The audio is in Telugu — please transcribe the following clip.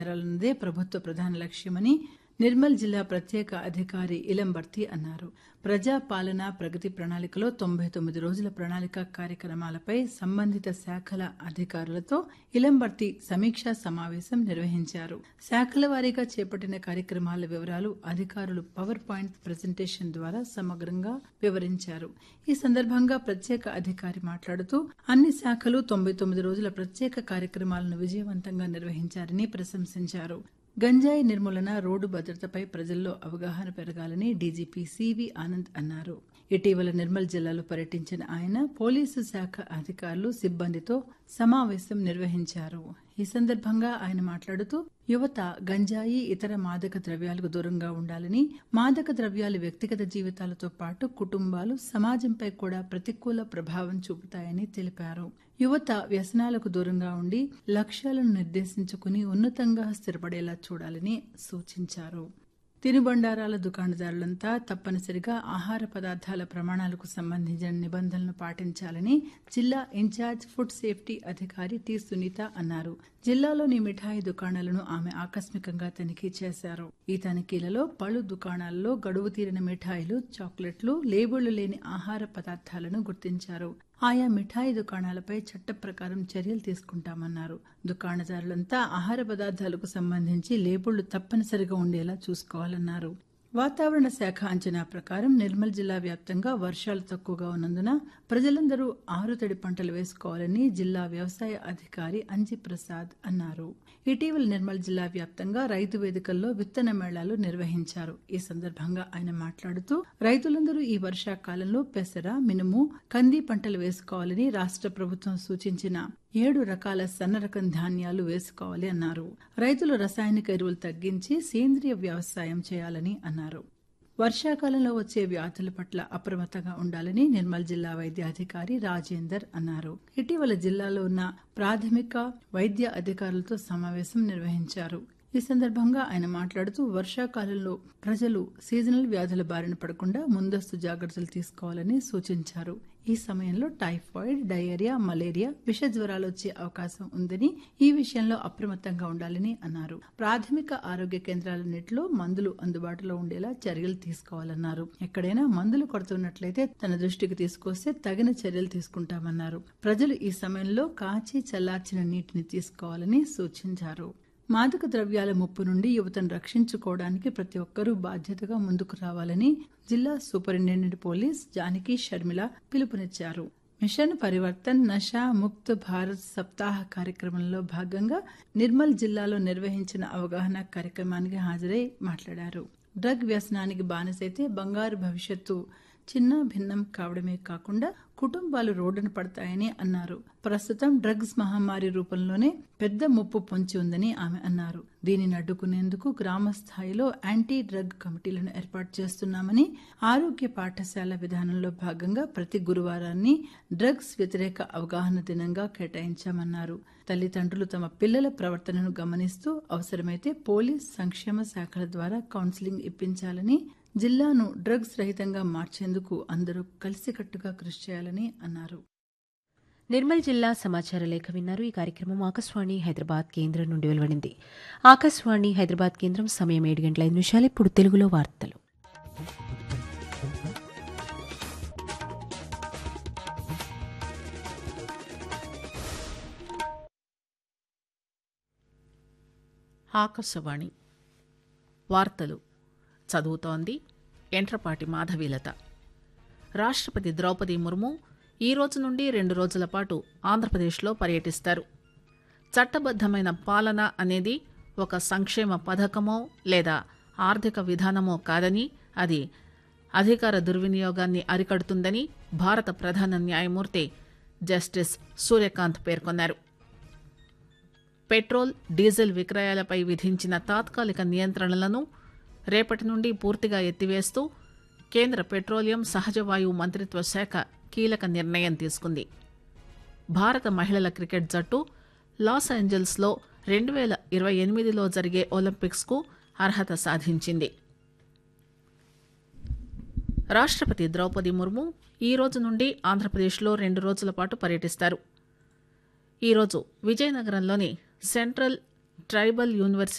చేరాలన్నదే ప్రభుత్వ ప్రధాన లక్ష్యమని నిర్మల్ జిల్లా ప్రత్యేక అధికారి ఇలంబర్తి అన్నారు ప్రజా పాలన ప్రగతి ప్రణాళికలో తొంభై తొమ్మిది రోజుల ప్రణాళిక కార్యక్రమాలపై సంబంధిత శాఖల అధికారులతో ఇలంబర్తి సమీక్షా సమావేశం నిర్వహించారు శాఖల వారీగా చేపట్టిన కార్యక్రమాల వివరాలు అధికారులు పవర్ పాయింట్ ప్రజెంటేషన్ ద్వారా సమగ్రంగా వివరించారు ఈ సందర్భంగా ప్రత్యేక అధికారి మాట్లాడుతూ అన్ని శాఖలు తొంభై తొమ్మిది రోజుల ప్రత్యేక కార్యక్రమాలను విజయవంతంగా నిర్వహించారని ప్రశంసించారు గంజాయి నిర్మూలన రోడ్డు భద్రతపై ప్రజల్లో అవగాహన పెరగాలని డీజీపీ సివి ఆనంద్ అన్నారు ఇటీవల నిర్మల్ జిల్లాలో పర్యటించిన ఆయన పోలీసు శాఖ అధికారులు సిబ్బందితో సమావేశం నిర్వహించారు ఈ సందర్భంగా ఆయన మాట్లాడుతూ యువత గంజాయి ఇతర మాదక ద్రవ్యాలకు దూరంగా ఉండాలని మాదక ద్రవ్యాలు వ్యక్తిగత జీవితాలతో పాటు కుటుంబాలు సమాజంపై కూడా ప్రతికూల ప్రభావం చూపుతాయని తెలిపారు యువత వ్యసనాలకు దూరంగా ఉండి లక్ష్యాలను నిర్దేశించుకుని ఉన్నతంగా స్థిరపడేలా చూడాలని సూచించారు తినుబండారాల దుకాణదారులంతా తప్పనిసరిగా ఆహార పదార్థాల ప్రమాణాలకు సంబంధించిన నిబంధనలు పాటించాలని జిల్లా ఇన్ఛార్జ్ ఫుడ్ సేఫ్టీ అధికారి టి సునీత అన్నారు జిల్లాలోని మిఠాయి దుకాణాలను ఆమె ఆకస్మికంగా తనిఖీ చేశారు ఈ తనిఖీలలో పలు దుకాణాల్లో గడువు తీరిన మిఠాయిలు చాక్లెట్లు లేబుళ్లు లేని ఆహార పదార్థాలను గుర్తించారు ఆయా మిఠాయి దుకాణాలపై చట్ట ప్రకారం చర్యలు తీసుకుంటామన్నారు దుకాణదారులంతా ఆహార పదార్థాలకు సంబంధించి లేబుళ్లు తప్పనిసరిగా ఉండేలా చూసుకోవాలన్నారు వాతావరణ శాఖ అంచనా ప్రకారం నిర్మల్ జిల్లా వ్యాప్తంగా వర్షాలు తక్కువగా ఉన్నందున ప్రజలందరూ ఆరుతడి పంటలు వేసుకోవాలని జిల్లా వ్యవసాయ అధికారి అంజి ప్రసాద్ అన్నారు ఇటీవల నిర్మల్ జిల్లా వ్యాప్తంగా రైతు వేదికల్లో విత్తన మేళాలు నిర్వహించారు ఈ సందర్భంగా ఆయన మాట్లాడుతూ రైతులందరూ ఈ వర్షాకాలంలో పెసర మినుము కంది పంటలు వేసుకోవాలని రాష్ట్ర ప్రభుత్వం సూచించిన ఏడు రకాల సన్న రకం ధాన్యాలు వేసుకోవాలి అన్నారు రైతులు రసాయనిక ఎరువులు తగ్గించి సేంద్రియ వ్యవసాయం చేయాలని అన్నారు వర్షాకాలంలో వచ్చే వ్యాధుల పట్ల అప్రమత్తంగా ఉండాలని నిర్మల్ జిల్లా వైద్య అధికారి రాజేందర్ అన్నారు ఇటీవల జిల్లాలో ఉన్న ప్రాథమిక వైద్య అధికారులతో సమావేశం నిర్వహించారు ఈ సందర్భంగా ఆయన మాట్లాడుతూ వర్షాకాలంలో ప్రజలు సీజనల్ వ్యాధుల బారిన పడకుండా ముందస్తు జాగ్రత్తలు తీసుకోవాలని సూచించారు ఈ సమయంలో టైఫాయిడ్ డయేరియా మలేరియా విష జ్వరాలు వచ్చే అవకాశం ఉందని ఈ విషయంలో అప్రమత్తంగా ఉండాలని అన్నారు ప్రాథమిక ఆరోగ్య కేంద్రాలన్నింటిలో మందులు అందుబాటులో ఉండేలా చర్యలు తీసుకోవాలన్నారు ఎక్కడైనా మందులు కొడుతున్నట్లయితే తన దృష్టికి తీసుకొస్తే తగిన చర్యలు తీసుకుంటామన్నారు ప్రజలు ఈ సమయంలో కాచి చల్లార్చిన నీటిని తీసుకోవాలని సూచించారు మాదక ద్రవ్యాల ముప్పు నుండి యువతను రక్షించుకోవడానికి ప్రతి ఒక్కరూ బాధ్యతగా ముందుకు రావాలని జిల్లా సూపరింటెండెంట్ పోలీస్ జానకి షర్మిల పిలుపునిచ్చారు మిషన్ పరివర్తన్ నషా ముక్త్ భారత్ సప్తాహ కార్యక్రమంలో భాగంగా నిర్మల్ జిల్లాలో నిర్వహించిన అవగాహన కార్యక్రమానికి హాజరై మాట్లాడారు డ్రగ్ వ్యసనానికి బానిసైతే బంగారు భవిష్యత్తు చిన్న భిన్నం కావడమే కాకుండా కుటుంబాలు రోడ్డున పడతాయని అన్నారు ప్రస్తుతం డ్రగ్స్ మహమ్మారి రూపంలోనే పెద్ద ముప్పు పొంచి ఉందని ఆమె అన్నారు దీనిని అడ్డుకునేందుకు గ్రామ స్థాయిలో యాంటీ డ్రగ్ కమిటీలను ఏర్పాటు చేస్తున్నామని ఆరోగ్య పాఠశాల విధానంలో భాగంగా ప్రతి గురువారాన్ని డ్రగ్స్ వ్యతిరేక అవగాహన దినంగా కేటాయించామన్నారు తల్లిదండ్రులు తమ పిల్లల ప్రవర్తనను గమనిస్తూ అవసరమైతే పోలీస్ సంక్షేమ శాఖల ద్వారా కౌన్సిలింగ్ ఇప్పించాలని జిల్లాను డ్రగ్స్ రహితంగా మార్చేందుకు అందరూ కలిసికట్టుగా కృషి చేయాలని అన్నారు నిర్మల్ జిల్లా సమాచార లేఖ విన్నారు ఈ కార్యక్రమం ఆకాశవాణి హైదరాబాద్ కేంద్రం నుండి వెలువడింది ఆకాశవాణి హైదరాబాద్ కేంద్రం సమయం ఏడు గంటల ఐదు నిమిషాలు ఇప్పుడు తెలుగులో వార్తలు ఆకాశవాణి వార్తలు చదువుతోంది ఎంట్రపాటి మాధవీలత రాష్ట్రపతి ద్రౌపది ముర్ము ఈ రోజు నుండి రెండు రోజుల పాటు ఆంధ్రప్రదేశ్లో పర్యటిస్తారు చట్టబద్దమైన పాలన అనేది ఒక సంక్షేమ పథకమో లేదా ఆర్థిక విధానమో కాదని అది అధికార దుర్వినియోగాన్ని అరికడుతుందని భారత ప్రధాన న్యాయమూర్తి జస్టిస్ సూర్యకాంత్ పేర్కొన్నారు పెట్రోల్ డీజిల్ విక్రయాలపై విధించిన తాత్కాలిక నియంత్రణలను రేపటి నుండి పూర్తిగా ఎత్తివేస్తూ కేంద్ర పెట్రోలియం సహజ వాయువు మంత్రిత్వ శాఖ కీలక నిర్ణయం తీసుకుంది భారత మహిళల క్రికెట్ జట్టు లాస్ ఏంజల్స్లో రెండు వేల ఇరవై ఎనిమిదిలో జరిగే ఒలింపిక్స్కు అర్హత సాధించింది రాష్ట్రపతి ద్రౌపది ముర్ము ఈ రోజు నుండి ఆంధ్రప్రదేశ్లో రెండు రోజుల పాటు పర్యటిస్తారు ఈరోజు విజయనగరంలోని సెంట్రల్ ట్రైబల్ యూనివర్సిటీ